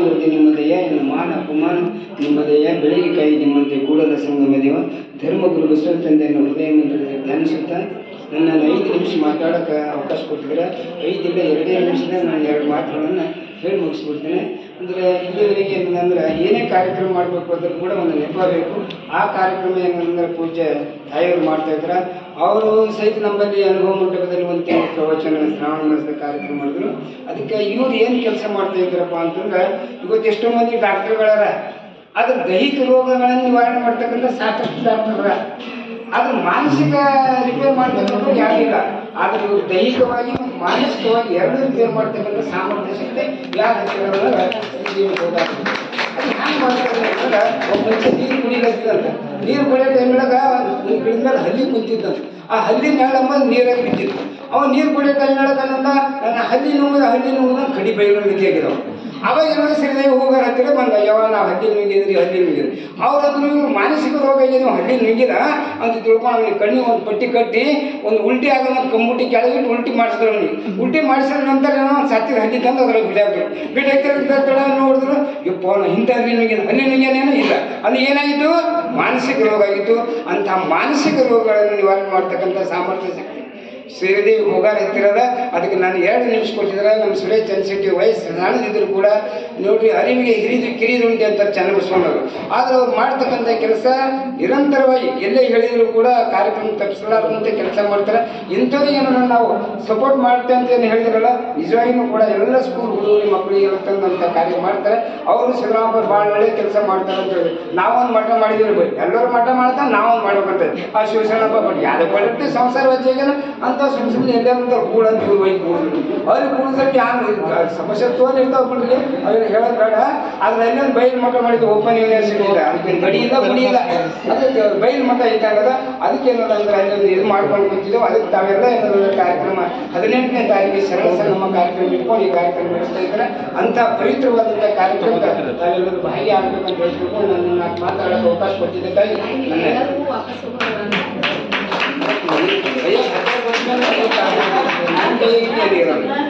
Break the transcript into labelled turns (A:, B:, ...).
A: ವೃದ್ಧಿ ನಿಮ್ಮದೆಯ ಇನ್ನು ಮಾನ ಅಪಮಾನ ನಿಮ್ಮದೆಯ ಬೆಳಿಗ್ಗೆ ಕೈ ನಿಮ್ಮಂತೆ ಕೂಡಲ ಸಂಗಮ ದೇವ ಧರ್ಮಗುರು ಬಸವ ತಂದೆಯನ್ನು ಹೃದಯ ಮಂದಿರದಲ್ಲಿ ಧ್ಯಾನಿಸುತ್ತಾ ನನ್ನ ಐದು ನಿಮಿಷ ಮಾತಾಡೋಕೆ ಅವಕಾಶ ಕೊಟ್ಟಿದ್ರೆ ಐದಿಲ್ಲ ಎರಡೇ ನಿಮಿಷದ ನಾನು ಎರಡು ಮಾತುಗಳನ್ನು ಹೇಳಿ ಮುಗಿಸ್ಬಿಡ್ತೇನೆ ಅಂದರೆ ಇಲ್ಲಿವರೆಗೆ ಏನಂದ್ರೆ ಏನೇ ಕಾರ್ಯಕ್ರಮ ಮಾಡಬೇಕು ಅದ್ರ ಕೂಡ ಒಂದು ನೆಪ ಬೇಕು ಆ ಕಾರ್ಯಕ್ರಮ ಏನಂದ್ರೆ ಪೂಜೆ ತಾಯಿಯವರು ಮಾಡ್ತಾ ಇದ್ದಾರೆ ಅವರು ಸಹಿತ ನಮ್ಮಲ್ಲಿ ಅನುಭವ ಮಂಟಪದಲ್ಲಿ ಒಂದು ತಿಂಗಳು ಪ್ರವಚನ ಶ್ರಾವಣ ಮಾಸದ ಕಾರ್ಯಕ್ರಮ ಮಾಡಿದ್ರು ಅದಕ್ಕೆ ಇವ್ರು ಏನು ಕೆಲಸ ಮಾಡ್ತಾ ಇದ್ದಾರಪ್ಪ ಅಂತಂದ್ರೆ ಇವತ್ತು ಎಷ್ಟೋ ಮಂದಿ ಡಾಕ್ಟರ್ಗಳಾರ ಅದ್ರ ದೈಹಿಕ ರೋಗಗಳನ್ನು ನಿವಾರಣೆ ಮಾಡ್ತಕ್ಕಂಥ ಸಾಕಷ್ಟು ಡಾಕ್ಟರ್ಗಳ ಅದ್ರ ಮಾನಸಿಕ ರಿಪೇರ್ ಮಾಡ್ತಕ್ಕಂಥ ಯಾರಿಲ್ಲ ಆದ್ರೆ ಇವ್ರು ದೈಹಿಕವಾಗಿ ಮತ್ತು ಮಾನಸಿಕವಾಗಿ ಎರಡೂ ರಿಪೇರ್ ಮಾಡ್ತಕ್ಕಂಥ ಸಾಮರ್ಥ್ಯ ಶಕ್ತಿ ಯಾರು ಹತ್ತಿರಲ್ಲ ಅದು ಹ್ಯಾಂಗೆ ಮಾಡ್ತಾರೆ ಅಂತಂದ್ರೆ ಒಬ್ಬ ಮನುಷ್ಯ ನೀರು ಕುಡಿಲತ್ತಿದಂತ ನೀರು ಕುಡಿಯೋ ಟೈಮ್ನಾಗ ಒಂದು ಗಿಡದ ಹಲ್ಲಿ ಕುಂತಿದ್ದಂತ ಆ ಹಲ್ಲಿ ಮೇಳಮ್ಮ ನೀರಾಗಿ ಬಿದ್ದಿತ್ತು ಅವ ನೀರು ಕುಡಿಯೋ ಟೈಮ್ನಾಗ ನನ್ನ ನನ್ನ ಹಲ್ಲಿ ನುಂಗಿದ ಹಲ್ಲಿ ನುಂಗಿದ ಕಡಿ ಬೈಲು ಆಗಿದವ ಅವಾಗ ಏನೋ ಸಿರಿದೇವಿ ಹೋಗಾರ ಹತ್ತಿರ ಬಂದ ಯಾವ ನಾವು ಹಲ್ಲಿ ನುಂಗಿದ್ರಿ ಹಲ್ಲಿ ನುಂಗಿದ್ರಿ ಅವ್ರಂದ್ರು ಇವ್ರು ಮಾನಸಿಕ ರೋಗ ಇದೆ ನೀವು ಹಲ್ಲಿ ನುಂಗಿದ ಅಂತ ತಿಳ್ಕೊಂಡು ಅವ್ನಿಗೆ ಕಣ್ಣಿ ಒಂದು ಪಟ್ಟಿ ಕಟ್ಟಿ ಒಂದು ಉಲ್ಟಿ ಆಗೋ ಒಂದು ಕಂಬುಟಿ ಕೆಳಗಿಟ್ಟು ಉಲ್ಟಿ ಮಾಡಿಸಿದ್ರು ಅವ್ನಿಗೆ ಉಲ್ಟಿ ಮಾಡಿಸಿದ ನಂತರ ಏನೋ ಒಂದು ಸತ್ತಿರ ಹಲ್ಲಿ ತಂದು ಅದ್ರಾಗ ಬಿಡಾಕ್ರು ಬಿಡಾಕಿರ ನೋಡಿದ್ರು ಯಪ್ಪ ಅವ್ನು ಇಂಥ ಹಲ್ಲಿ ನುಂಗಿದ ಹಲ್ಲಿ ನುಂಗ್ಯಾನೇನೋ ಇಲ್ಲ ಅದು ಏನಾಗಿತ್ತು ಮಾನಸಿಕ ರೋಗ ಆಗಿತ್ತು ಅಂಥ ಮಾನಸಿಕ ರೋಗಗಳನ್ನು ನಿವಾರಣೆ ಮಾಡ್ತಕ್ಕಂಥ ಸಾಮರ್ಥ್ಯ ಶಕ್ತಿ ಶ್ರೀದೇವಿ ಹೋಗಾರ ಹತ್ತಿರದ ಅದಕ್ಕೆ ನಾನು ಎರಡು ನಿಮಿಷ ಕೊಟ್ಟಿದ್ರೆ ನಮ್ಮ ಸುರೇಶ್ ಚಂದ್ರಶೆಟ್ಟಿ ವಯಸ್ಸು ಸಣ್ಣದಿದ್ರು ಕೂಡ ನೋಡ್ರಿ ಅರಿವಿಗೆ ಹಿರಿದು ಕಿರಿದುಂಟೆ ಅಂತ ಚನ್ನಬಸವಣ್ಣವರು ಆದ್ರೆ ಅವ್ರು ಮಾಡ್ತಕ್ಕಂಥ ಕೆಲಸ ನಿರಂತರವಾಗಿ ಎಲ್ಲೇ ಹೇಳಿದ್ರು ಕೂಡ ಕಾರ್ಯಕ್ರಮ ತಪ್ಪಿಸಲಾರದಂತೆ ಕೆಲಸ ಮಾಡ್ತಾರೆ ಇಂಥವ್ರಿಗೆ ಏನೋ ನಾವು ಸಪೋರ್ಟ್ ಮಾಡ್ತೇವೆ ಅಂತ ಏನು ಹೇಳಿದ್ರಲ್ಲ ನಿಜವಾಗಿಯೂ ಕೂಡ ಎಲ್ಲ ಸ್ಕೂಲ್ ಹುಡುಗರು ಮಕ್ಕಳಿಗೆ ತಂದಂಥ ಕಾರ್ಯ ಮಾಡ್ತಾರೆ ಅವರು ಸಿದ್ದರಾಮಯ್ಯ ಭಾಳ ಒಳ್ಳೆ ಕೆಲಸ ಮಾಡ್ತಾರೆ ಅಂತ ಹೇಳಿ ನಾವೊಂದು ಮಠ ಮಾಡಿದ್ವಿ ಬೈ ಎಲ್ಲರೂ ಮಠ ಮಾಡ್ತಾ ನಾವೊಂದು ಮಾಡ್ಬೇಕಂತ ಆ ಶಿವಶರಣಪ್ಪ ಬಟ್ ಯಾವ್ದು ಬರುತ್ತೆ ಸಂಸಾರ ವಜ್ಜೆಗೇನ ಅಂತ ಸುಮ್ ಸುಮ್ಮನೆ ಎಲ್ಲೇ ಅಂತ ಕೂಡ ಅಂತ ಇವ್ರು ಒಯ್ದು ಕೂಡಿದ್ರು ಅವ್ರಿಗೆ ಕೂಡಿಸಕ್ಕೆ ಯಾರು ಸಮಸ್ಯೆ ತೋಲ್ ಇರ್ತಾವ ಬಿಡ್ರಿ ಅವ್ರಿಗೆ ಹೇಳೋದು ಬೇಡ ಆದ್ರೆ ಅಲ್ಲೊಂದು ಬೈಲ್ ಮಠ ಮಾಡಿದ್ದು ಓಪನ್ ಯೂನಿವರ್ಸಿಟಿ ಇದೆ ಅದಕ್ಕೆ ಗಡಿ ಇಲ್ಲ ಗುಡಿ ಇಲ್ಲ ಅದಕ್ಕೆ ಬೈಲ್ ಮಠ ಇದ್ದಾಗದ ಅದಕ್ಕೆ ಏನದ ಅಂದ್ರೆ ಅಲ್ಲೊಂದು ಇದು ಮಾಡ್ಕೊಂಡು ಕೂತಿದ್ದೆವು ಅದಕ್ಕೆ ತಾವೆಲ್ಲ ಏನದ ಕಾರ್ಯಕ್ರಮ ಹದಿನೆಂಟನೇ ತಾರೀಕಿಗೆ ಶರಣ ಸಂಗಮ ಕಾರ್ಯಕ್ರಮ ಇಟ್ಕೊಂಡು ಈ ಕಾರ್ಯಕ್ರಮ ನಡೆಸ್ತಾ ಇದ್ದಾರೆ ಅಂತ ಪವಿತ್ರವಾದಂಥ ಕಾರ್ಯಕ್ರಮ ತಾವೆಲ್ಲರೂ ಭಾಗಿಯಾಗಬೇಕಂತ ಹೇಳ್ತಿಕೊಂಡು ನನ್ನ ನಾಲ್ಕು ಮಾತಾಡೋಕೆ ಅವಕಾಶ ಕೊಟ್ಟಿದ್ದಕ್ಕಾಗಿ ನನ್ನ
B: ಎಲ್ಲರಿಗೂ ವಾಪಸ್ ಹೋಗೋಣ
A: ಅಯ್ಯೋ, ಹತ್ತು ವರ್ಷ ಮೇಲೆ ಐವತ್ತು ಆಗಿದೆ. ನನ್ನ ಕೈಯಲ್ಲಿ ಇರೋದು.